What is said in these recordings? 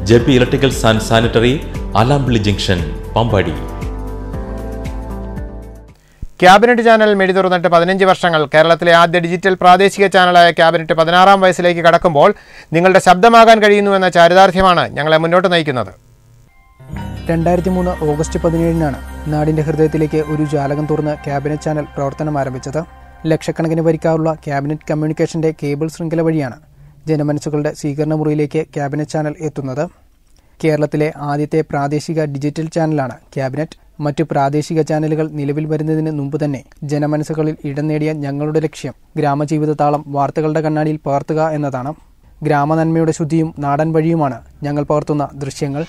JB electricals and sanitary Alampally junction Pampady cabinet channel മെടി തുറന്നിട്ട് പതിനഞ്ച് വർഷങ്ങൾ കേരളത്തിലെ ആദ്യ ഡിജിറ്റൽ പ്രാദേശിക ചാനലായ ക്യാബിനറ്റ് പതിനാറാം വയസ്സിലേക്ക് കടക്കുമ്പോൾ നിങ്ങളുടെ ശബ്ദമാകാൻ കഴിയുന്നുവെന്ന ചാരിതാർത്ഥ്യമാണ് ഞങ്ങളെ മുന്നോട്ട് നയിക്കുന്നത് രണ്ടായിരത്തി മൂന്ന് ഓഗസ്റ്റ് പതിനേഴിനാണ് നാടിന്റെ ഹൃദയത്തിലേക്ക് ഒരു ജാലകം തുറന്ന് ക്യാബിനറ്റ് ചാനൽ പ്രവർത്തനം ആരംഭിച്ചത് ലക്ഷക്കണക്കിന് വരിക്കാറുള്ള ക്യാബിനറ്റ് കമ്മ്യൂണിക്കേഷന്റെ കേബിൾ ശൃംഖല വഴിയാണ് ജനമനസ്സുകളുടെ സ്വീകരണ മുറിയിലേക്ക് ക്യാബിനറ്റ് ചാനൽ എത്തുന്നത് കേരളത്തിലെ ആദ്യത്തെ പ്രാദേശിക ഡിജിറ്റൽ ചാനലാണ് ക്യാബിനറ്റ് മറ്റു പ്രാദേശിക ചാനലുകൾ നിലവിൽ വരുന്നതിന് മുമ്പ് തന്നെ ജനമനസ്സുകളിൽ ഇടം നേടിയ ഞങ്ങളുടെ ലക്ഷ്യം ഗ്രാമജീവിത താളം വാർത്തകളുടെ കണ്ണാടിയിൽ പകർത്തുക എന്നതാണ് ഗ്രാമനന്മയുടെ ശുദ്ധിയും നാടൻ വഴിയുമാണ് ഞങ്ങൾ പകർത്തുന്ന ദൃശ്യങ്ങൾ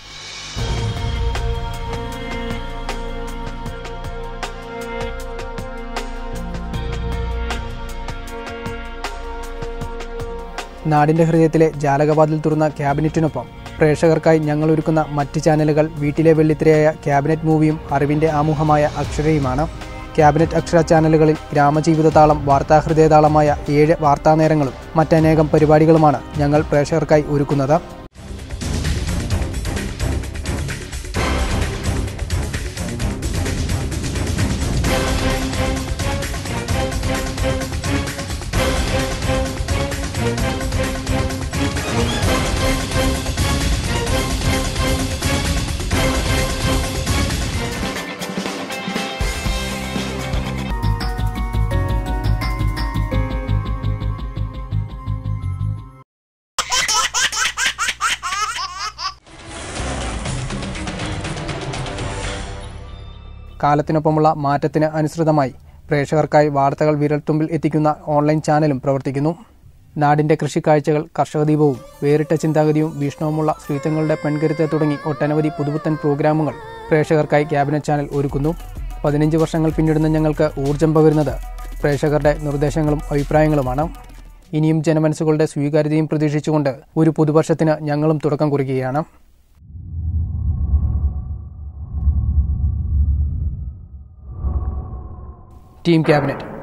നാടിന്റെ ഹൃദയത്തിലെ ജാലകവാതിൽ തുറന്ന ക്യാബിനറ്റിനൊപ്പം പ്രേക്ഷകർക്കായി ഞങ്ങൾ ഒരുക്കുന്ന മറ്റ് ചാനലുകൾ വീട്ടിലെ വെള്ളിത്തിരയായ ക്യാബിനറ്റ് മൂവിയും അറിവിന്റെ ആമുഖമായ അക്ഷരയുമാണ് ക്യാബിനറ്റ് അക്ഷര ചാനലുകളിൽ ഗ്രാമജീവിതതാളം വാർത്താഹൃദയതാളമായ ഏഴ് വാർത്താനേരങ്ങളും മറ്റനേകം പരിപാടികളുമാണ് ഞങ്ങൾ പ്രേക്ഷകർക്കായി ഒരുക്കുന്നത് കാലത്തിനൊപ്പമുള്ള മാറ്റത്തിന് അനുസൃതമായി പ്രേക്ഷകർക്കായി വാർത്തകൾ വിരൽത്തുമ്പിൽ എത്തിക്കുന്ന ഓൺലൈൻ ചാനലും പ്രവർത്തിക്കുന്നു നാടിന്റെ കൃഷിക്കാഴ്ചകൾ കർഷകദീപവും വേറിട്ട ചിന്താഗതിയും വീക്ഷണവുമുള്ള സ്ത്രീത്വങ്ങളുടെ പെൺകരുത്ത് തുടങ്ങി ഒട്ടനവധി പുതുപുത്തൻ പ്രോഗ്രാമുകൾ പ്രേക്ഷകർക്കായി ക്യാബിനറ്റ് ചാനൽ ഒരുക്കുന്നു പതിനഞ്ച് വർഷങ്ങൾ പിന്നിടുന്ന ഞങ്ങൾക്ക് ഊർജം പകരുന്നത് പ്രേക്ഷകരുടെ നിർദ്ദേശങ്ങളും അഭിപ്രായങ്ങളുമാണ് ഇനിയും ജനമനസ്സുകളുടെ സ്വീകാര്യതയും പ്രതീക്ഷിച്ചുകൊണ്ട് ഒരു പുതുവർഷത്തിന് ഞങ്ങളും തുടക്കം കുറിക്കുകയാണ് ടീം ക്യാബിനറ്റ്